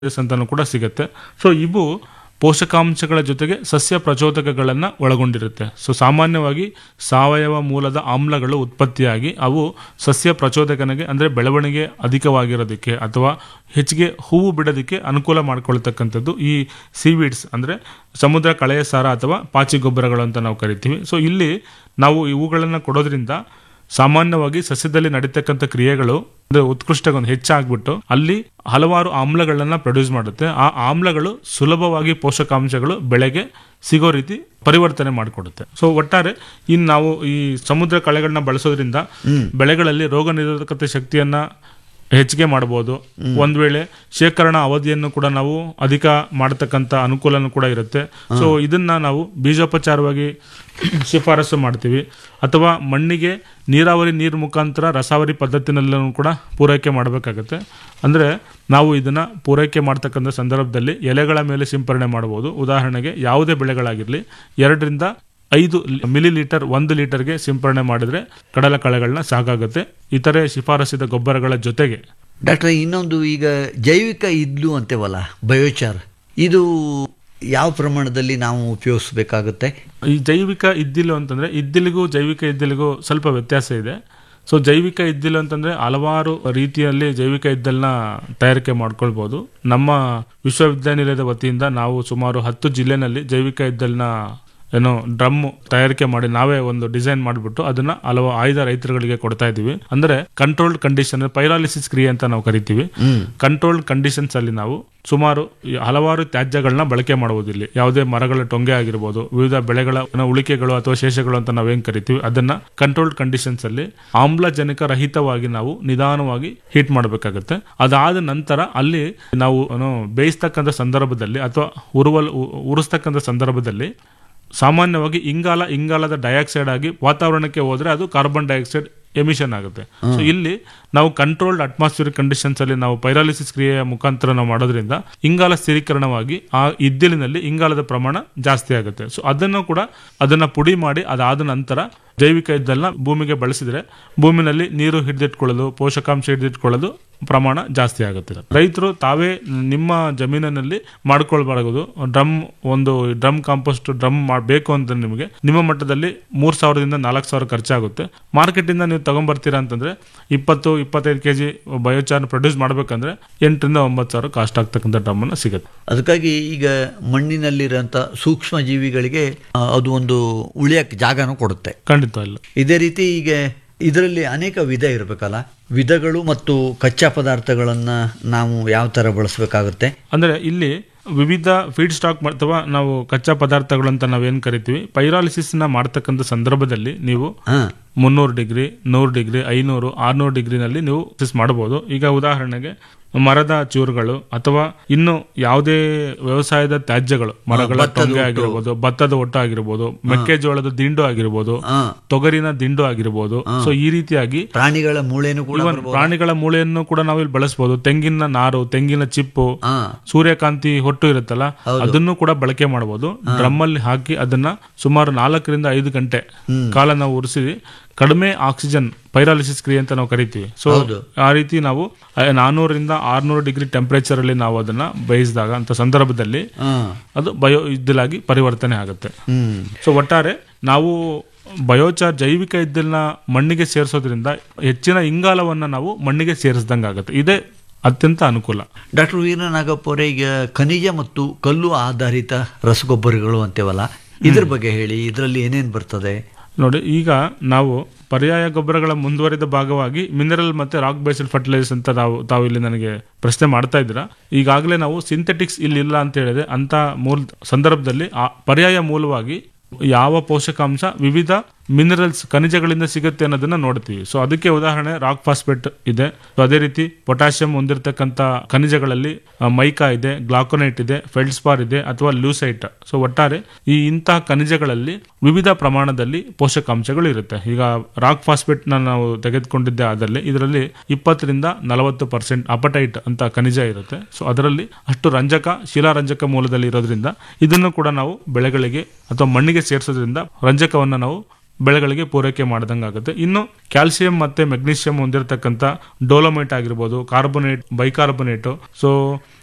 ಅಂತಾನು ಕೂಡ ಸಿಗುತ್ತೆ ಸೊ ಇವು ಪೋಷಕಾಂಶಗಳ ಜೊತೆಗೆ ಸಸ್ಯ ಪ್ರಚೋದಕಗಳನ್ನು ಒಳಗೊಂಡಿರುತ್ತೆ ಸೊ ಸಾಮಾನ್ಯವಾಗಿ ಸಾವಯವ ಮೂಲದ ಆಮ್ಲಗಳು ಉತ್ಪತ್ತಿಯಾಗಿ ಅವು ಸಸ್ಯ ಪ್ರಚೋದಕನಿಗೆ ಅಂದರೆ ಬೆಳವಣಿಗೆ ಅಧಿಕವಾಗಿರೋದಕ್ಕೆ ಅಥವಾ ಹೆಚ್ಚಿಗೆ ಹೂವು ಬಿಡೋದಕ್ಕೆ ಅನುಕೂಲ ಮಾಡಿಕೊಳ್ತಕ್ಕಂಥದ್ದು ಈ ಸೀವೀಡ್ಸ್ ಅಂದರೆ ಸಮುದ್ರ ಕಳೆಯ ಸಾರ ಅಥವಾ ಪಾಚಿ ಗೊಬ್ಬರಗಳು ಅಂತ ನಾವು ಕರಿತೀವಿ ಸೊ ಇಲ್ಲಿ ನಾವು ಇವುಗಳನ್ನು ಕೊಡೋದ್ರಿಂದ ಸಾಮಾನ್ಯವಾಗಿ ಸಸ್ಯದಲ್ಲಿ ನಡೀತಕ್ಕಂಥ ಕ್ರಿಯೆಗಳು ಒಂದು ಉತ್ಕೃಷ್ಟಗೊಂದು ಹೆಚ್ಚಾಗ್ಬಿಟ್ಟು ಅಲ್ಲಿ ಹಲವಾರು ಆಮ್ಲಗಳನ್ನ ಪ್ರೊಡ್ಯೂಸ್ ಮಾಡುತ್ತೆ ಆ ಆಮ್ಲಗಳು ಸುಲಭವಾಗಿ ಪೋಷಕಾಂಶಗಳು ಬೆಳೆಗೆ ಸಿಗೋ ರೀತಿ ಪರಿವರ್ತನೆ ಮಾಡಿಕೊಡುತ್ತೆ ಸೊ ಒಟ್ಟಾರೆ ಇನ್ನು ನಾವು ಈ ಸಮುದ್ರ ಕಳೆಗಳನ್ನ ಬಳಸೋದ್ರಿಂದ ಬೆಳೆಗಳಲ್ಲಿ ರೋಗ ನಿರೋಧಕತೆ ಶಕ್ತಿಯನ್ನ ಹೆಚ್ಚಿಗೆ ಮಾಡಬಹುದು ಒಂದ್ ವೇಳೆ ಶೇಖರಣಾ ಅವಧಿಯನ್ನು ಕೂಡ ನಾವು ಅಧಿಕ ಮಾಡತಕ್ಕಂತ ಅನುಕೂಲನೂ ಕೂಡ ಇರುತ್ತೆ ಸೊ ಇದನ್ನ ನಾವು ಬೀಜೋಪಚಾರವಾಗಿ ಶಿಫಾರಸು ಮಾಡ್ತೀವಿ ಅಥವಾ ಮಣ್ಣಿಗೆ ನೀರಾವರಿ ನೀರು ಮುಖಾಂತರ ರಸಾವರಿ ಪದ್ಧತಿನಲ್ಲೂ ಕೂಡ ಪೂರೈಕೆ ಮಾಡಬೇಕಾಗುತ್ತೆ ಅಂದ್ರೆ ನಾವು ಇದನ್ನ ಪೂರೈಕೆ ಮಾಡ್ತಕ್ಕಂಥ ಸಂದರ್ಭದಲ್ಲಿ ಎಲೆಗಳ ಮೇಲೆ ಸಿಂಪರಣೆ ಮಾಡಬಹುದು ಉದಾಹರಣೆಗೆ ಯಾವುದೇ ಬೆಳೆಗಳಾಗಿರಲಿ ಎರಡರಿಂದ ಐದು ಮಿಲಿ ಲೀಟರ್ ಒಂದು ಲೀಟರ್ಗೆ ಸಿಂಪರಣೆ ಮಾಡಿದ್ರೆ ಕಡಲ ಕಳೆಗಳನ್ನ ಸಾಕಾಗುತ್ತೆ ಇತರೆ ಶಿಫಾರಸಿದ ಗೊಬ್ಬರಗಳ ಜೊತೆಗೆ ಡಾಕ್ಟ್ರೆ ಇನ್ನೊಂದು ಈಗ ಜೈವಿಕ ಇದ್ಲು ಅಂತೇವಲ್ಲ ಬಯೋಚಾರ್ ಇದು ಯಾವ ಪ್ರಮಾಣದಲ್ಲಿ ನಾವು ಉಪಯೋಗಿಸ್ಬೇಕಾಗುತ್ತೆ ಈ ಜೈವಿಕ ಇದ್ದಿಲು ಅಂತಂದ್ರೆ ಇದ್ದಿಲಿಗೂ ಜೈವಿಕ ಇದ್ದಿಲಿಗೂ ಸ್ವಲ್ಪ ವ್ಯತ್ಯಾಸ ಇದೆ ಸೊ ಜೈವಿಕ ಇದ್ದಿಲು ಅಂತಂದ್ರೆ ಹಲವಾರು ರೀತಿಯಲ್ಲಿ ಜೈವಿಕ ಇದ್ದಲ್ನ ತಯಾರಿಕೆ ಮಾಡ್ಕೊಳ್ಬಹುದು ನಮ್ಮ ವಿಶ್ವವಿದ್ಯಾನಿಲಯದ ವತಿಯಿಂದ ನಾವು ಸುಮಾರು ಹತ್ತು ಜಿಲ್ಲೆನಲ್ಲಿ ಜೈವಿಕ ಇದ್ದಲ್ನ ಏನೋ ಡ್ರಮ್ ತಯಾರಿಕೆ ಮಾಡಿ ನಾವೇ ಒಂದು ಡಿಸೈನ್ ಮಾಡಿಬಿಟ್ಟು ಅದನ್ನ ಹಲವು ಆಯ್ದ ರೈತರುಗಳಿಗೆ ಕೊಡ್ತಾ ಇದೀವಿ ಅಂದ್ರೆ ಕಂಟ್ರೋಲ್ಡ್ ಕಂಡೀಷನ್ ಪೈರಾಲಿಸಿಸ್ ಕ್ರಿಯೆ ಅಂತ ನಾವು ಕರಿತೀವಿ ಕಂಟ್ರೋಲ್ಡ್ ಕಂಡೀಷನ್ಸ್ ಅಲ್ಲಿ ನಾವು ಸುಮಾರು ಈ ಹಲವಾರು ತ್ಯಾಜ್ಯಗಳನ್ನ ಬಳಕೆ ಮಾಡುವುದು ಇಲ್ಲಿ ಯಾವುದೇ ಮರಗಳ ಟೊಂಗೆ ಆಗಿರ್ಬೋದು ವಿವಿಧ ಬೆಳೆಗಳ ಏನೋ ಉಳಿಕೆಗಳು ಅಥವಾ ಶೇಷಗಳು ಅಂತ ನಾವೇನ್ ಕರಿತೀವಿ ಅದನ್ನ ಕಂಟ್ರೋಲ್ಡ್ ಕಂಡೀಷನ್ಸ್ ಅಲ್ಲಿ ಆಮ್ಲಜನಕ ರಹಿತವಾಗಿ ನಾವು ನಿಧಾನವಾಗಿ ಹೀಟ್ ಮಾಡಬೇಕಾಗುತ್ತೆ ಅದಾದ ನಂತರ ಅಲ್ಲಿ ನಾವು ಏನೋ ಬೇಯಿಸ್ತಕ್ಕಂಥ ಸಂದರ್ಭದಲ್ಲಿ ಅಥವಾ ಉರುವಲ್ ಉ- ಉರಿಸ್ತಕ್ಕಂಥ ಸಂದರ್ಭದಲ್ಲಿ ಸಾಮಾನ್ಯವಾಗಿ ಇಂಗಾಲ ಇಂಗಾಲದ ಡೈಆಕ್ಸೈಡ್ ಆಗಿ ವಾತಾವರಣಕ್ಕೆ ಹೋದ್ರೆ ಅದು ಕಾರ್ಬನ್ ಡೈಆಕ್ಸೈಡ್ ಎಮಿಷನ್ ಆಗುತ್ತೆ ಸೊ ಇಲ್ಲಿ ನಾವು ಕಂಟ್ರೋಲ್ಡ್ ಅಟ್ಮಾಸ್ಫಿಯರ್ ಕಂಡೀಷನ್ಸ್ ಅಲ್ಲಿ ನಾವು ಪೈರಾಲಿಸಿಸ್ ಕ್ರಿಯೆಯ ಮುಖಾಂತರ ನಾವು ಮಾಡೋದ್ರಿಂದ ಇಂಗಾಲ ಸ್ಥಿರೀಕರಣವಾಗಿ ಆ ಇದ್ದಿಲಿನಲ್ಲಿ ಇಂಗಾಲದ ಪ್ರಮಾಣ ಜಾಸ್ತಿ ಆಗುತ್ತೆ ಸೊ ಅದನ್ನು ಕೂಡ ಅದನ್ನ ಪುಡಿ ಮಾಡಿ ಅದಾದ ನಂತರ ಜೈವಿಕ ಇದ್ದಲ್ನ ಭೂಮಿಗೆ ಬಳಸಿದ್ರೆ ಭೂಮಿನಲ್ಲಿ ನೀರು ಹಿಡಿದಿಟ್ಕೊಳ್ಳೋದು ಪೋಷಕಾಂಶ ಹಿಡಿದಿಟ್ಕೊಳ್ಳೋದು ಪ್ರಮಾಣ ಜಾಸ್ತಿ ಆಗುತ್ತೆ ರೈತರು ತಾವೇ ನಿಮ್ಮ ಜಮೀನಿನಲ್ಲಿ ಮಾಡ್ಕೊಳ್ಬಾರದು ಡ್ರಮ್ ಒಂದು ಡ್ರಮ್ ಕಾಂಪೋಸ್ಟ್ ಡ್ರಮ್ ಮಾಡಬೇಕು ಅಂತ ನಿಮಗೆ ನಿಮ್ಮ ಮಟ್ಟದಲ್ಲಿ ಮೂರ್ ಸಾವಿರದಿಂದ ನಾಲ್ಕು ಸಾವಿರ ಖರ್ಚಾಗುತ್ತೆ ಮಾರ್ಕೆಟ್ ಇಂದ ನೀವು ತಗೊಂಡ್ಬರ್ತೀರಾ ಅಂತಂದ್ರೆ ಇಪ್ಪತ್ತು ಇಪ್ಪತ್ತೈದು ಕೆಜಿ ಬಯೋಚಾರ್ ಪ್ರೊಡ್ಯೂಸ್ ಮಾಡ್ಬೇಕಂದ್ರೆ ಎಂಟರಿಂದ ಒಂಬತ್ತು ಸಾವಿರ ಕಾಸ್ಟ್ ಆಗ್ತಕ್ಕಂಥ ಡ್ರಮ್ ಅನ್ನ ಸಿಗುತ್ತೆ ಅದಕ್ಕಾಗಿ ಈಗ ಮಣ್ಣಿನಲ್ಲಿರೋಂಥ ಸೂಕ್ಷ್ಮ ಜೀವಿಗಳಿಗೆ ಆ, ಅದು ಒಂದು ಉಳಿಯಕ್ಕೆ ಜಾಗನೂ ಕೊಡುತ್ತೆ ಖಂಡಿತ ಇಲ್ಲ ಇದೇ ರೀತಿ ಈಗ ಇದರಲ್ಲಿ ಅನೇಕ ವಿಧ ಇರಬೇಕಲ್ಲ ವಿಧಗಳು ಮತ್ತು ಕಚ್ಚಾ ಪದಾರ್ಥಗಳನ್ನು ನಾವು ಯಾವ ಥರ ಬಳಸಬೇಕಾಗುತ್ತೆ ಅಂದ್ರೆ ಇಲ್ಲಿ ವಿವಿಧ ಫೀಡ್ ಸ್ಟಾಕ್ ಅಥವಾ ನಾವು ಕಚ್ಚಾ ಪದಾರ್ಥಗಳು ಅಂತ ನಾವೇನ್ ಕರಿತೀವಿ ಪೈರಾಲಿಸಿಸ್ ನ ಮಾಡ್ತಕ್ಕಂಥ ಸಂದರ್ಭದಲ್ಲಿ ನೀವು ಹಾಂ ಮುನ್ನೂರು ಡಿಗ್ರಿ ನೂರು ಡಿಗ್ರಿ ಐನೂರು ಆರ್ನೂರು ಡಿಗ್ರಿನಲ್ಲಿ ನೀವು process ಮಾಡಬಹುದು ಈಗ ಉದಾಹರಣೆಗೆ ಮರದ ಚೂರುಗಳು ಅಥವಾ ಇನ್ನು ಯಾವುದೇ ವ್ಯವಸಾಯದ ತ್ಯಾಜ್ಯಗಳು ಮರಗಳ ಟೊಂಗೆ ಆಗಿರ್ಬೋದು ಭತ್ತದ ಒಟ್ಟು ಆಗಿರ್ಬೋದು ಮೆಕ್ಕೆಜೋಳದ ದಿಂಡು ಆಗಿರ್ಬೋದು ಹಾಂ ತೊಗರಿನ ದಿಂಡು ಆಗಿರ್ಬೋದು ಸೊ ಈ ರೀತಿಯಾಗಿ ಪ್ರಾಣಿಗಳ ಮೂಳೆನೂ ಕೂಡ ಇವನ್ ಪ್ರಾಣಿಗಳ ಮೂಳೆಯನ್ನು ಕೂಡ ನಾವು ಇಲ್ಲಿ ಬಳಸಬಹುದು ತೆಂಗಿನ ನಾರು ತೆಂಗಿನ ಚಿಪ್ಪು ಹಾಂ ಸೂರ್ಯಕಾಂತಿ ಹೊಟ್ಟು ಇರುತ್ತಲ್ಲ ಅದನ್ನು ಕೂಡ ಬಳಕೆ ಮಾಡಬಹುದು ಡ್ರಮ್ ಅಲ್ಲಿ ಹಾಕಿ ಅದನ್ನ ಸುಮಾರು ನಾಲ್ಕರಿಂದ ಐದು ಗಂಟೆ ಕಾಲ ನಾವು ಉರಿಸಿ ಕಡಿಮೆ ಆಕ್ಸಿಜನ್ ಪೈರಾಲಿಸಿಸ್ ಕ್ರಿಯೆ ಅಂತ ನಾವು ಕರಿತೀವಿ ಸೊ ಆ ರೀತಿ ನಾವು ಆ, ನಾನೂರರಿಂದ ಆರ್ನೂರು ಡಿಗ್ರಿ ಟೆಂಪರೇಚರ್ ಅಲ್ಲಿ ನಾವು ಅದನ್ನ ಬೇಯಿಸಿದಾಗ ಅಂತ ಸಂದರ್ಭದಲ್ಲಿ ಹಾಂ ಅದು ಬಯೋ ಇದ್ದಲಾಗಿ ಪರಿವರ್ತನೆ ಆಗುತ್ತೆ ಹ್ಞೂ ಸೊ ಒಟ್ಟಾರೆ ನಾವು ಬಯೋಚಾರ್ ಜೈವಿಕ ಇದ್ದಲ್ನ ಮಣ್ಣಿಗೆ ಸೇರಿಸೋದ್ರಿಂದ ಹೆಚ್ಚಿನ ಇಂಗಾಲವನ್ನ ನಾವು ಮಣ್ಣಿಗೆ ಸೇರಿಸ್ದಂಗೆ ಆಗುತ್ತೆ ಇದೇ ಅತ್ಯಂತ ಅನುಕೂಲ ಡಾಕ್ಟರ್ ವೀರ ನಾಗಪ್ಪ ಅವರೇ ಈಗ ಖನಿಜ ಮತ್ತು ಕಲ್ಲು ಆಧಾರಿತ ರಸಗೊಬ್ಬರಗಳು ಅಂತೇವಲ್ಲ ಇದ್ರ ಬಗ್ಗೆ ಹೇಳಿ ಇದರಲ್ಲಿ ಏನೇನು ಬರ್ತದೆ ನೋಡಿ ಈಗ ನಾವು ಪರ್ಯಾಯ ಗೊಬ್ಬರಗಳ ಮುಂದುವರಿದ ಭಾಗವಾಗಿ ಮಿನರಲ್ ಮತ್ತೆ ರಾಕ್ ಬೇಸ್ಡ್ ಫರ್ಟಿಲೈಸರ್ಸ್ ಅಂತ ನಾವು ತಾವು ಇಲ್ಲಿ ನನಗೆ ಪ್ರಶ್ನೆ ಮಾಡ್ತಾ ಇದ್ದೀರಾ ಈಗಾಗಲೇ ನಾವು ಸಿಂಥೆಟಿಕ್ಸ್ ಇಲ್ಲಿ ಇಲ್ಲ ಅಂತ ಹೇಳಿದೆ ಅಂತ ಮೂಲ ಸಂದರ್ಭದಲ್ಲಿ ಆ ಪರ್ಯಾಯ ಮೂಲವಾಗಿ ಯಾವ ಪೋಷಕಾಂಶ ವಿವಿಧ ಮಿನರಲ್ಸ್ ಖನಿಜಗಳಿಂದ ಸಿಗುತ್ತೆ ಅನ್ನೋದನ್ನ ನೋಡ್ತೀವಿ ಸೊ ಅದಕ್ಕೆ ಉದಾಹರಣೆ ರಾಕ್ ಫಾಸ್ಫೇಟ್ ಇದೆ ಸೊ ಅದೇ ರೀತಿ ಪೊಟ್ಯಾಷಿಯಂ ಹೊಂದಿರತಕ್ಕಂತ ಖನಿಜಗಳಲ್ಲಿ ಆ, ಮೈಕಾ ಇದೆ ಗ್ಲಾಕೋನೈಟ್ ಇದೆ ಫೆಲ್ಡ್ಸ್ಪಾರ್ ಇದೆ ಅಥವಾ ಲ್ಯೂಸೈಟ್ ಸೊ ಒಟ್ಟಾರೆ ಈ ಇಂತಹ ಖನಿಜಗಳಲ್ಲಿ ವಿವಿಧ ಪ್ರಮಾಣದಲ್ಲಿ ಪೋಷಕಾಂಶಗಳು ಇರುತ್ತೆ ಈಗ ರಾಕ್ ಫಾಸ್ಫೇಟ್ ನ ನಾವು ತೆಗೆದುಕೊಂಡಿದ್ದೆ ಆದಲ್ಲಿ ಇದರಲ್ಲಿ ಇಪ್ಪತ್ತರಿಂದ ನಲವತ್ತು ಪರ್ಸೆಂಟ್ ಅಪಟೈಟ್ ಅಂತ ಖನಿಜ ಇರುತ್ತೆ ಸೊ ಅದರಲ್ಲಿ ಅಷ್ಟು ರಂಜಕ ಶಿಲಾರಂಜಕ ಮೂಲದಲ್ಲಿ ಇರೋದ್ರಿಂದ ಇದನ್ನು ಕೂಡ ನಾವು ಬೆಳೆಗಳಿಗೆ ಅಥವಾ ಮಣ್ಣಿಗೆ ಸೇರಿಸೋದ್ರಿಂದ ರಂಜಕವನ್ನು ನಾವು ಬೆಳೆಗಳಿಗೆ ಪೂರೈಕೆ ಮಾಡ್ದಂಗಾಗುತ್ತೆ ಇನ್ನು ಕ್ಯಾಲ್ಸಿಯಂ ಮತ್ತೆ ಮೆಗ್ನೀಷಿಯಂ ಹೊಂದಿರತಕ್ಕಂಥ ಡೋಲೋಮೈಟ್ ಆಗಿರ್ಬೋದು ಕಾರ್ಬೋನೇಟ್ ಬೈಕಾರ್ಬೋನೇಟ್ ಸೊ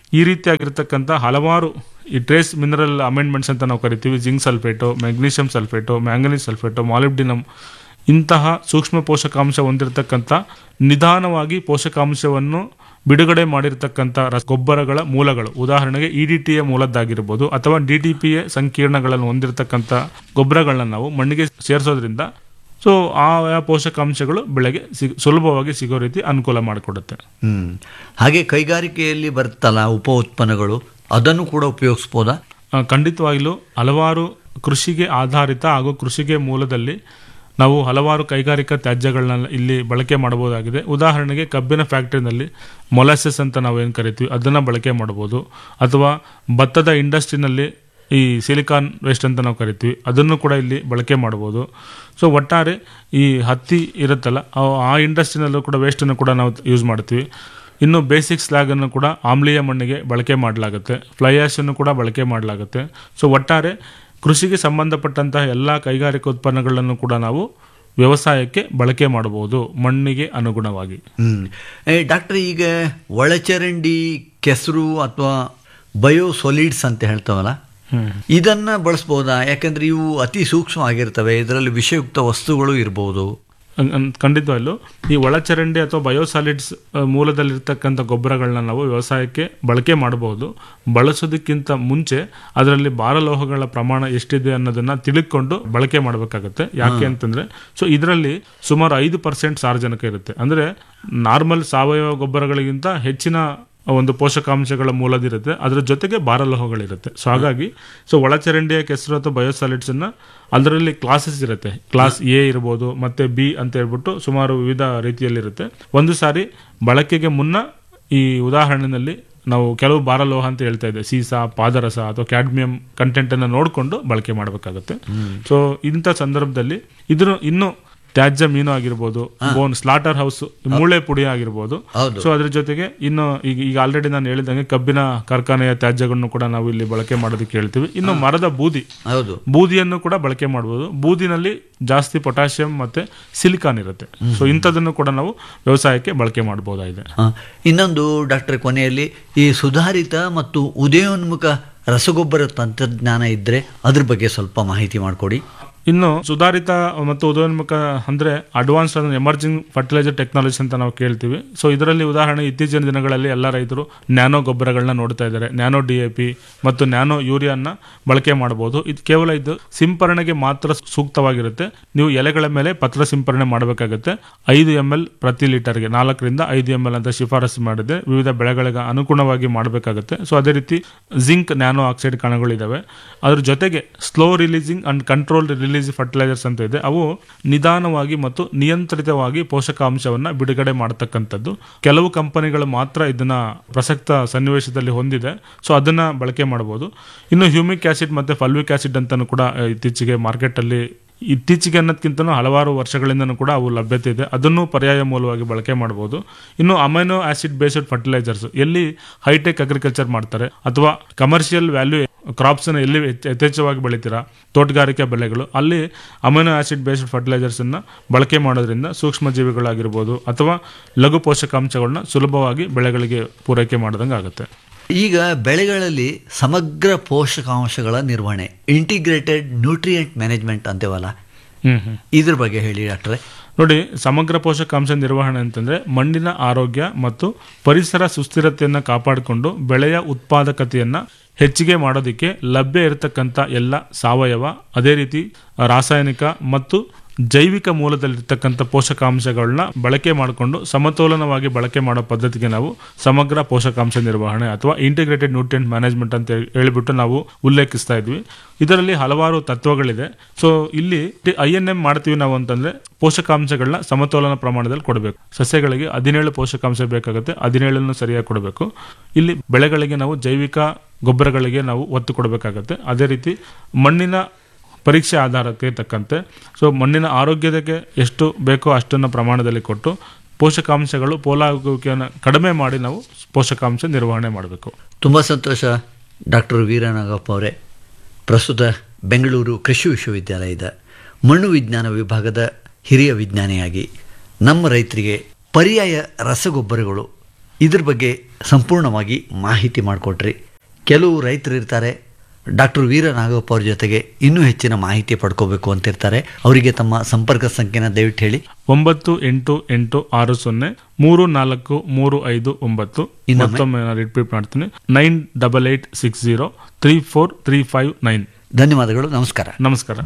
ಈ ರೀತಿಯಾಗಿರ್ತಕ್ಕಂಥ ಹಲವಾರು ಈ ಟ್ರೇಸ್ ಮಿನರಲ್ ಅಮೆಂಡ್ಮೆಂಟ್ಸ್ ಅಂತ ನಾವು ಕರಿತೀವಿ zinc sulphate magnesium sulphate manganese sulphate molybdenum ಇಂತಹ ಸೂಕ್ಷ್ಮ ಪೋಷಕಾಂಶ ಹೊಂದಿರತಕ್ಕಂಥ ನಿಧಾನವಾಗಿ ಪೋಷಕಾಂಶವನ್ನು ಬಿಡುಗಡೆ ಮಾಡಿರ್ತಕ್ಕಂಥ ರಸ ಗೊಬ್ಬರಗಳ ಮೂಲಗಳು ಉದಾಹರಣೆಗೆ ಇ ಡಿ ಟಿಯ ಮೂಲದ್ದಾಗಿರ್ಬೋದು ಅಥವಾ ಡಿ ಟಿ ಪಿ ಎ ಸಂಕೀರ್ಣಗಳನ್ನು ಹೊಂದಿರತಕ್ಕಂಥ ಗೊಬ್ಬರಗಳನ್ನ ನಾವು ಮಣ್ಣಿಗೆ ಸೇರಿಸೋದ್ರಿಂದ ಸೊ ಆ ಪೋಷಕಾಂಶಗಳು ಬೆಳೆಗೆ ಸಿಗ್ ಸುಲಭವಾಗಿ ಸಿಗೋ ರೀತಿ ಅನುಕೂಲ ಮಾಡಿಕೊಡುತ್ತೆ ಹ್ಮ್ ಹಾಗೆ ಕೈಗಾರಿಕೆಯಲ್ಲಿ ಬರುತ್ತಲ್ಲ ಉಪ ಉತ್ಪನ್ನಗಳು ಅದನ್ನು ಕೂಡ ಉಪಯೋಗಿಸ್ಬೋದಾ ಆ, ಖಂಡಿತವಾಗಿಲೂ ಹಲವಾರು ಕೃಷಿಗೆ ಆಧಾರಿತ ಹಾಗೂ ಕೃಷಿಗೆ ಮೂಲದಲ್ಲಿ ನಾವು ಹಲವಾರು ಕೈಗಾರಿಕಾ ತ್ಯಾಜ್ಯಗಳನ್ನ ಇಲ್ಲಿ ಬಳಕೆ ಮಾಡಬಹುದಾಗಿದೆ ಉದಾಹರಣೆಗೆ ಕಬ್ಬಿನ ಫ್ಯಾಕ್ಟ್ರಿನಲ್ಲಿ ಮೊಲಾಸಸ್ ಅಂತ ನಾವು ಏನು ಕರಿತೀವಿ ಅದನ್ನು ಬಳಕೆ ಮಾಡ್ಬೋದು ಅಥವಾ ಭತ್ತದ ಇಂಡಸ್ಟ್ರಿನಲ್ಲಿ ಈ ಸಿಲಿಕಾನ್ ವೇಸ್ಟ್ ಅಂತ ನಾವು ಕರಿತೀವಿ ಅದನ್ನು ಕೂಡ ಇಲ್ಲಿ ಬಳಕೆ ಮಾಡ್ಬೋದು ಸೊ ಒಟ್ಟಾರೆ ಈ ಹತ್ತಿ ಇರುತ್ತಲ್ಲ ಆ- ಆ ಇಂಡಸ್ಟ್ರಿನಲ್ಲೂ ಕೂಡ ವೇಸ್ಟನ್ನು ಕೂಡ ನಾವು ಯೂಸ್ ಮಾಡ್ತೀವಿ ಇನ್ನು ಬೇಸಿಕ್ ಸ್ಲ್ಯಾಗ್ ಅನ್ನು ಕೂಡ ಆಮ್ಲೀಯ ಮಣ್ಣಿಗೆ ಬಳಕೆ ಮಾಡಲಾಗುತ್ತೆ ಫ್ಲೈ ಆಶ್ ಅನ್ನು ಕೂಡ ಬಳಕೆ ಮಾಡಲಾಗುತ್ತೆ ಸೊ ಒಟ್ಟಾರೆ ಕೃಷಿಗೆ ಸಂಬಂಧಪಟ್ಟಂತಹ ಎಲ್ಲ ಕೈಗಾರಿಕಾ ಉತ್ಪನ್ನಗಳನ್ನು ಕೂಡ ನಾವು ವ್ಯವಸಾಯಕ್ಕೆ ಬಳಕೆ ಮಾಡಬಹುದು ಮಣ್ಣಿಗೆ ಅನುಗುಣವಾಗಿ ಹ್ಮ್ ಏ ಡಾಕ್ಟರ್ ಈಗ ಒಳಚರಂಡಿ ಕೆಸರು ಅಥವಾ ಬಯೋ ಸೊಲಿಡ್ಸ್ ಅಂತ ಹೇಳ್ತಾವಲ್ಲ ಇದನ್ನ ಬಳಸ್ಬೋದಾ ಯಾಕಂದ್ರೆ ಇವು ಅತಿ ಸೂಕ್ಷ್ಮ ಆಗಿರ್ತವೆ ಇದರಲ್ಲಿ ವಿಷಯುಕ್ತ ವಸ್ತುಗಳು ಇರಬಹುದು ಅನ್- ಅನ್- ಖಂಡಿತವಾಗ್ಲು ಈ ಒಳಚರಂಡಿ ಅಥವಾ ಬಯೋಸಾಲಿಡ್ಸ್ ಮೂಲದಲ್ಲಿರ್ತಕ್ಕಂಥ ಗೊಬ್ಬರಗಳನ್ನ ನಾವು ವ್ಯವಸಾಯಕ್ಕೆ ಬಳಕೆ ಮಾಡಬಹುದು ಬಳಸೋದಕ್ಕಿಂತ ಮುಂಚೆ ಅದರಲ್ಲಿ ಭಾರಲೋಹಗಳ ಪ್ರಮಾಣ ಎಷ್ಟಿದೆ ಅನ್ನೋದನ್ನ ತಿಳ್ಕೊಂಡು ಬಳಕೆ ಮಾಡಬೇಕಾಗುತ್ತೆ ಯಾಕೆ ಅಂತಂದ್ರೆ ಸೊ ಇದರಲ್ಲಿ ಸುಮಾರು ಐದು ಪರ್ಸೆಂಟ್ ಸಾರಜನಕ ಇರುತ್ತೆ ಅಂದ್ರೆ ನಾರ್ಮಲ್ ಸಾವಯವ ಗೊಬ್ಬರಗಳಿಗಿಂತ ಹೆಚ್ಚಿನ ಒಂದು ಪೋಷಕಾಂಶಗಳ ಮೂಲದಿರುತ್ತೆ ಅದರ ಜೊತೆಗೆ ಭಾರಲೋಹಗಳಿರುತ್ತೆ ಸೊ ಹಾಗಾಗಿ ಸೊ ಒಳಚರಂಡಿಯ ಕೆಸರು ಅಥವಾ ಬಯೋಸಾಲಿಡ್ಸ್ ಅನ್ನ ಅದರಲ್ಲಿ ಕ್ಲಾಸಸ್ ಇರುತ್ತೆ ಕ್ಲಾಸ್ ಎ ಇರ್ಬೋದು ಮತ್ತೆ ಬಿ ಅಂತ ಹೇಳ್ಬಿಟ್ಟು ಸುಮಾರು ವಿವಿಧ ರೀತಿಯಲ್ಲಿರುತ್ತೆ ಒಂದು ಸಾರಿ ಬಳಕೆಗೆ ಮುನ್ನ ಈ ಉದಾಹರಣೆಯಲ್ಲಿ ನಾವು ಕೆಲವು ಭಾರಲೋಹ ಅಂತ ಹೇಳ್ತಾ ಇದ್ದೆ ಸೀಸಾ ಪಾದರಸ ಅಥವಾ ಕ್ಯಾಡ್ಮಿಯಂ ಕಂಟೆಂಟ್ ಅನ್ನ ನೋಡಿಕೊಂಡು ಬಳಕೆ ಮಾಡಬೇಕಾಗುತ್ತೆ ಸೊ ಇಂಥ ಸಂದರ್ಭದಲ್ಲಿ ಇದ್ರ ಇನ್ನು ತ್ಯಾಜ್ಯ ಮೀನು ಆಗಿರ್ಬೋದು ಬೋನ್ ಸ್ಲಾಟರ್ ಹೌಸ್ ಮೂಳೆ ಪುಡಿ ಆಗಿರ್ಬೋದು ಹೌದು. ಸೊ ಅದ್ರ ಜೊತೆಗೆ ಇನ್ನು ಈಗ ಈಗ ಆಲ್ರೆಡಿ ನಾನು ಹೇಳಿದಂಗೆ ಕಬ್ಬಿನ ಕಾರ್ಖಾನೆಯ ತ್ಯಾಜ್ಯಗಳನ್ನು ಕೂಡ ನಾವು ಇಲ್ಲಿ ಬಳಕೆ ಮಾಡೋದಕ್ಕೆ ಹೇಳ್ತೀವಿ ಇನ್ನು ಮರದ ಬೂದಿ ಹೌದು ಬೂದಿಯನ್ನು ಕೂಡ ಬಳಕೆ ಮಾಡಬಹುದು ಬೂದಿನಲ್ಲಿ ಜಾಸ್ತಿ ಪೊಟ್ಯಾಷಿಯಂ ಮತ್ತೆ ಸಿಲಿಕಾನ್ ಇರುತ್ತೆ ಸೊ ಇಂಥದನ್ನು ಕೂಡ ನಾವು ವ್ಯವಸಾಯಕ್ಕೆ ಬಳಕೆ ಮಾಡಬಹುದಾಗಿದೆ ಆ, ಇನ್ನೊಂದು ಡಾಕ್ಟರ್ ಕೊನೆಯಲ್ಲಿ ಈ ಸುಧಾರಿತ ಮತ್ತು ಉದಯೋನ್ಮುಖ ರಸಗೊಬ್ಬರ ತಂತ್ರಜ್ಞಾನ ಇದ್ರೆ ಅದ್ರ ಬಗ್ಗೆ ಸ್ವಲ್ಪ ಮಾಹಿತಿ ಮಾಡಿಕೊಡಿ ಇನ್ನು ಸುಧಾರಿತ ಮತ್ತು ಉದಯೋನ್ಮುಖ ಅಂದ್ರೆ ಅಡ್ವಾನ್ಸ್ ಎಮರ್ಜಿಂಗ್ ಫರ್ಟಿಲೈಸರ್ ಟೆಕ್ನಾಲಜಿ ಅಂತ ನಾವು ಕೇಳ್ತೀವಿ ಸೊ ಇದರಲ್ಲಿ ಉದಾಹರಣೆ ಇತ್ತೀಚಿನ ದಿನಗಳಲ್ಲಿ ಎಲ್ಲ ರೈತರು ನ್ಯಾನೋ ಗೊಬ್ಬರಗಳನ್ನ ನೋಡ್ತಾ ಇದ್ದಾರೆ ನ್ಯಾನೋ ಡಿ ಎ ಪಿ ಮತ್ತು ನ್ಯಾನೋ ಯೂರಿಯಾನ ಬಳಕೆ ಮಾಡಬಹುದು ಇದು ಕೇವಲ ಇದು ಸಿಂಪರಣೆಗೆ ಮಾತ್ರ ಸೂಕ್ತವಾಗಿರುತ್ತೆ ನೀವು ಎಲೆಗಳ ಮೇಲೆ ಪತ್ರ ಸಿಂಪರಣೆ ಮಾಡಬೇಕಾಗುತ್ತೆ ಐದು ಎಂ ಎಲ್ ಪ್ರತಿ ಲೀಟರ್ಗೆ ನಾಲ್ಕರಿಂದ ಐದು ಎಂ ಎಲ್ ಅಂತ ಶಿಫಾರಸು ಮಾಡಿದೆ ವಿವಿಧ ಬೆಳೆಗಳಿಗೆ ಅನುಗುಣವಾಗಿ ಮಾಡಬೇಕಾಗುತ್ತೆ ಸೊ ಅದೇ ರೀತಿ ಜಿಂಕ್ ನ್ಯಾನೋ ಆಕ್ಸೈಡ್ ಕಣಗಳಿದ್ದಾವೆ ಅದ್ರ ಜೊತೆಗೆ slow releasing and control release fertilisers ಅಂತ ಇದೆ ಅವು ನಿಧಾನವಾಗಿ ಮತ್ತು ನಿಯಂತ್ರಿತವಾಗಿ ಪೋಷಕಾಂಶವನ್ನ ಬಿಡುಗಡೆ ಮಾಡತಕ್ಕಂಥದ್ದು ಕೆಲವು ಕಂಪನಿಗಳು ಮಾತ್ರ ಇದನ್ನ ಪ್ರಸಕ್ತ ಸನ್ನಿವೇಶದಲ್ಲಿ ಹೊಂದಿದೆ ಸೊ ಅದನ್ನ ಬಳಕೆ ಮಾಡಬಹುದು ಇನ್ನು ಹ್ಯೂಮಿಕ್ ಆಸಿಡ್ ಮತ್ತೆ ಫಲ್ವಿಕ್ ಆಸಿಡ್ ಅಂತಾನು ಕೂಡ ಆ, ಇತ್ತೀಚೆಗೆ ಮಾರ್ಕೆಟ್ ಅಲ್ಲಿ ಇತ್ತೀಚೆಗೆ ಅನ್ನೋದಕ್ಕಿಂತ ಹಲವಾರು ವರ್ಷಗಳಿಂದನೂ ಕೂಡ ಅವು ಲಭ್ಯತೆ ಇದೆ ಅದನ್ನು ಪರ್ಯಾಯ ಮೂಲವಾಗಿ ಬಳಕೆ ಮಾಡಬಹುದು ಇನ್ನು ಅಮೈನೋ ಆಸಿಡ್ ಬೇಸ್ಡ್ ಫರ್ಟಿಲೈಸರ್ಸ್ ಎಲ್ಲಿ ಹೈಟೆಕ್ ಅಗ್ರಿಕಲ್ಚರ್ ಮಾಡ್ತಾರೆ ಅಥವಾ ಕಮರ್ಷಿಯಲ್ ವ್ಯಾಲ್ಯೂ ಕ್ರಾಪ್ಸ್ ಅನ್ನು ಎಲ್ಲಿ ಹೆಚ್ಚ- ಯಥೇಚ್ಛವಾಗಿ ಬೆಳಿತೀರಾ ತೋಟಗಾರಿಕೆ ಬೆಳೆಗಳು ಅಲ್ಲಿ ಅಮೈನೋ ಆಸಿಡ್ ಬೇಸ್ಡ್ ಫರ್ಟಿಲೈಸರ್ಸ್ ಅನ್ನ ಬಳಕೆ ಮಾಡೋದ್ರಿಂದ ಸೂಕ್ಷ್ಮ ಜೀವಿಗಳಾಗಿರ್ಬೋದು ಅಥವಾ ಲಘು ಪೋಷಕಾಂಶಗಳನ್ನ ಸುಲಭವಾಗಿ ಬೆಳೆಗಳಿಗೆ ಪೂರೈಕೆ ಮಾಡ್ದಂಗೆ ಆಗುತ್ತೆ ಈಗ ಬೆಳೆಗಳಲ್ಲಿ ಸಮಗ್ರ ಪೋಷಕಾಂಶಗಳ ನಿರ್ವಹಣೆ ಇಂಟಿಗ್ರೇಟೆಡ್ ನ್ಯೂಟ್ರಿಯೆಂಟ್ ಮ್ಯಾನೇಜ್ಮೆಂಟ್ ಅಂತೇವಲ್ಲ ಹ್ಮ್ ಹ್ಮ್ ಇದ್ರ ಬಗ್ಗೆ ಹೇಳಿ ಡಾಕ್ಟ್ರೆ ನೋಡಿ ಸಮಗ್ರ ಪೋಷಕಾಂಶ ನಿರ್ವಹಣೆ ಅಂತಂದ್ರೆ ಮಣ್ಣಿನ ಆರೋಗ್ಯ ಮತ್ತು ಪರಿಸರ ಸುಸ್ಥಿರತೆಯನ್ನು ಕಾಪಾಡಿಕೊಂಡು ಬೆಳೆಯ ಉತ್ಪಾದಕತೆಯನ್ನ ಹೆಚ್ಚಿಗೆ ಮಾಡೋದಕ್ಕೆ ಲಭ್ಯ ಇರತಕ್ಕಂಥ ಎಲ್ಲ ಸಾವಯವ ಅದೇ ರೀತಿ ರಾಸಾಯನಿಕ ಮತ್ತು ಜೈವಿಕ ಮೂಲದಲ್ಲಿರ್ತಕ್ಕಂಥ ಪೋಷಕಾಂಶಗಳನ್ನ ಬಳಕೆ ಮಾಡಿಕೊಂಡು ಸಮತೋಲನವಾಗಿ ಬಳಕೆ ಮಾಡೋ ಪದ್ಧತಿಗೆ ನಾವು ಸಮಗ್ರ ಪೋಷಕಾಂಶ ನಿರ್ವಹಣೆ ಅಥವಾ ಇಂಟಿಗ್ರೇಟೆಡ್ ನ್ಯೂಟ್ರಿಯೆಂಟ್ ಮ್ಯಾನೇಜ್ಮೆಂಟ್ ಅಂತ ಹೇಳಿ- ಹೇಳಿಬಿಟ್ಟು ನಾವು ಉಲ್ಲೇಖಿಸ್ತಾ ಇದ್ವಿ ಇದರಲ್ಲಿ ಹಲವಾರು ತತ್ವಗಳಿದೆ ಸೊ ಇಲ್ಲಿ ಐ ಎನ್ ಎಂ ಮಾಡ್ತೀವಿ ನಾವು ಅಂತಂದ್ರೆ ಪೋಷಕಾಂಶಗಳನ್ನ ಸಮತೋಲನ ಪ್ರಮಾಣದಲ್ಲಿ ಕೊಡಬೇಕು ಸಸ್ಯಗಳಿಗೆ ಹದಿನೇಳು ಪೋಷಕಾಂಶ ಬೇಕಾಗುತ್ತೆ ಹದಿನೇಳನ್ನು ಸರಿಯಾಗಿ ಕೊಡಬೇಕು ಇಲ್ಲಿ ಬೆಳೆಗಳಿಗೆ ನಾವು ಜೈವಿಕ ಗೊಬ್ಬರಗಳಿಗೆ ನಾವು ಒತ್ತು ಕೊಡಬೇಕಾಗತ್ತೆ ಅದೇ ರೀತಿ ಮಣ್ಣಿನ ಪರೀಕ್ಷೆ ಆಧಾರಕ್ಕೆ ತಕ್ಕಂತೆ ಸೊ ಮಣ್ಣಿನ ಆರೋಗ್ಯಕ್ಕೆ ಎಷ್ಟು ಬೇಕೋ ಅಷ್ಟನ್ನು ಪ್ರಮಾಣದಲ್ಲಿ ಕೊಟ್ಟು ಪೋಷಕಾಂಶಗಳು ಪೋಲಾಗುವಿಕೆಯನ್ನು ಕಡಿಮೆ ಮಾಡಿ ನಾವು ಪೋಷಕಾಂಶ ನಿರ್ವಹಣೆ ಮಾಡಬೇಕು ತುಂಬ ಸಂತೋಷ ಡಾಕ್ಟರ್ ವೀರನಾಗಪ್ಪ ಅವರೇ ಪ್ರಸ್ತುತ ಬೆಂಗಳೂರು ಕೃಷಿ ವಿಶ್ವವಿದ್ಯಾಲಯದ ಮಣ್ಣು ವಿಜ್ಞಾನ ವಿಭಾಗದ ಹಿರಿಯ ವಿಜ್ಞಾನಿಯಾಗಿ ನಮ್ಮ ರೈತರಿಗೆ ಪರ್ಯಾಯ ರಸಗೊಬ್ಬರಗಳು ಇದ್ರ ಬಗ್ಗೆ ಸಂಪೂರ್ಣವಾಗಿ ಮಾಹಿತಿ ಮಾಡಿಕೊಟ್ರಿ ಕೆಲವು ರೈತರು ಇರ್ತಾರೆ ಡಾಕ್ಟರ್ ವೀರ ನಾಗಪ್ಪ ಅವ್ರ ಜೊತೆಗೆ ಇನ್ನೂ ಹೆಚ್ಚಿನ ಮಾಹಿತಿ ಪಡ್ಕೋಬೇಕು ಅಂತಿರ್ತಾರೆ ಅವರಿಗೆ ತಮ್ಮ ಸಂಪರ್ಕ ಸಂಖ್ಯೆನ ದಯವಿಟ್ಟು ಹೇಳಿ ಒಂಬತ್ತು ಎಂಟು ಎಂಟು ಆರು ಸೊನ್ನೆ ಮೂರು ನಾಲ್ಕು ಮೂರು ಐದು ಒಂಬತ್ತು ಇನ್ನೊಮ್ಮೆ? ಮತ್ತೊಮ್ಮೆ ನಾನು ರಿಪೀಟ್ ಮಾಡ್ತೀನಿ nine double eight six zero three four three five nine ಧನ್ಯವಾದಗಳು ನಮಸ್ಕಾರ ನಮಸ್ಕಾರ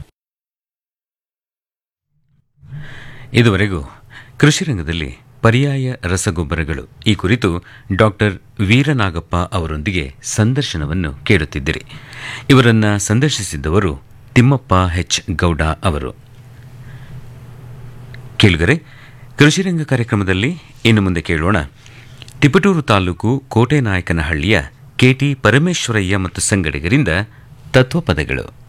ಇದುವರೆಗೂ ಕೃಷಿ ರಂಗದಲ್ಲಿ ಪರ್ಯಾಯ ರಸಗೊಬ್ಬರಗಳು ಈ ಕುರಿತು ಡಾಕ್ಟರ್ ವೀರನಾಗಪ್ಪ ಅವರೊಂದಿಗೆ ಸಂದರ್ಶನವನ್ನು ಕೇಳುತ್ತಿದ್ದಿರಿ ಇವರನ್ನ ಸಂದರ್ಶಿಸಿದ್ದವರು ತಿಮ್ಮಪ್ಪ ಹೆಚ್ ಗೌಡ ಅವರು ಕೇಳುಗರೆ ಕೃಷಿರಂಗ ಕಾರ್ಯಕ್ರಮದಲ್ಲಿ ಇನ್ನು ಮುಂದೆ ಕೇಳೋಣ ತಿಪಟೂರು ತಾಲೂಕು ಕೋಟೆನಾಯಕನಹಳ್ಳಿಯ ಕೆಟಿ ಪರಮೇಶ್ವರಯ್ಯ ಮತ್ತು ಸಂಗಡಿಗರಿಂದ ತತ್ವಪದಗಳು